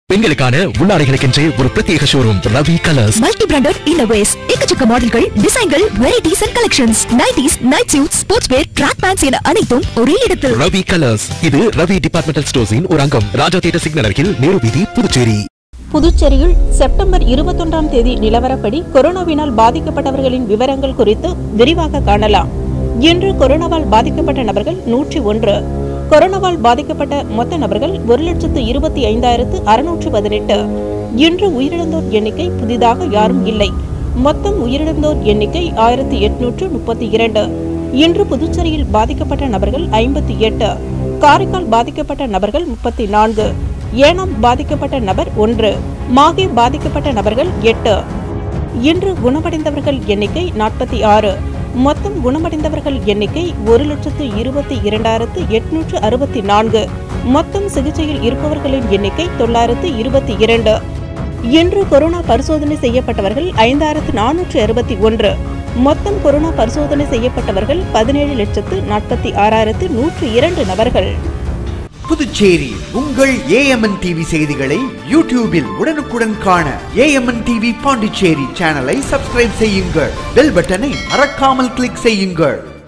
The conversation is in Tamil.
பெண்களுக்கான உள்ளாடைகளுக்கென்றே ஒரு பிரத்யேக showroom Ravi colours multi branded இன்னோவேஸ் எக்கச்சக்க மாடல்கள் டிசைன்கள் varieties and collections nighties night suit sports wear track pants என அனைத்தும் ஒரே இடத்தில் ரவி கலர்ஸ் இது ரவி டிபார்ட்மெண்டல் ஸ்டோர்ஸின் ஒரு அங்கம் ராஜா தியேட்டர் சிக்னல் அருகில் நேரு வீதி புதுச்சேரி புதுச்சேரியில் செப்டம்பர் இருபத்தொன்றாம் தேதி நிலவரப்படி கொரோனாவினால் பாதிக்கப்பட்டவர்களின் விவரங்கள் குறித்து விரிவாக காணலாம் இன்று கொரோனாவால் பாதிக்கப்பட்ட நபர்கள் நூற்றி ஒன்று கொரோனாவால் பாதிக்கப்பட்ட மொத்த நபர்கள் ஒரு லட்சத்து இருபத்தி ஐந்தாயிரத்து அறுநூற்று பதினெட்டு இன்று உயிரிழந்தோர் எண்ணிக்கை புதிதாக யாரும் இல்லை மொத்தம் உயிரிழந்தோர் எண்ணிக்கை ஆயிரத்தி எட்நூற்று முப்பத்தி இரண்டு இன்று புதுச்சேரியில் பாதிக்கப்பட்ட நபர்கள் ஐம்பத்தி எட்டு காரைக்கால் பாதிக்கப்பட்ட நபர்கள் முப்பத்தி நான்கு ஏனாம் பாதிக்கப்பட்ட நபர் ஒன்று மாகே பாதிக்கப்பட்ட நபர்கள் எட்டு இன்று குணமடைந்தவர்கள் எண்ணிக்கை நாற்பத்தி ஆறு மொத்தம் குணமடைந்தவர்கள் எண்ணிக்கை ஒரு லட்சத்து இருபத்தி இரண்டாயிரத்து எட்நூற்று அறுபத்தி நான்கு மொத்தம் சிகிச்சையில் இருப்பவர்களின் எண்ணிக்கை தொள்ளாயிரத்து இருபத்தி இரண்டு இன்று கொரோனா பரிசோதனை செய்யப்பட்டவர்கள் ஐந்தாயிரத்து நானூற்று அறுபத்தி ஒன்று மொத்தம் கொரோனா பரிசோதனை செய்யப்பட்டவர்கள் பதினேழு லட்சத்து நாற்பத்தி ஆறாயிரத்து நூற்று இரண்டு நபர்கள் புதுச்சேரி உங்கள் ஏஎம்என் டிவி செய்திகளை யூடியூபில் உடனுக்குடன் காண ஏஎம்என் டிவி பாண்டிச்சேரி சேனலை சப்ஸ்கிரைப் செய்யுங்கள் பெல் பட்டனை மறக்காமல் கிளிக் செய்யுங்கள்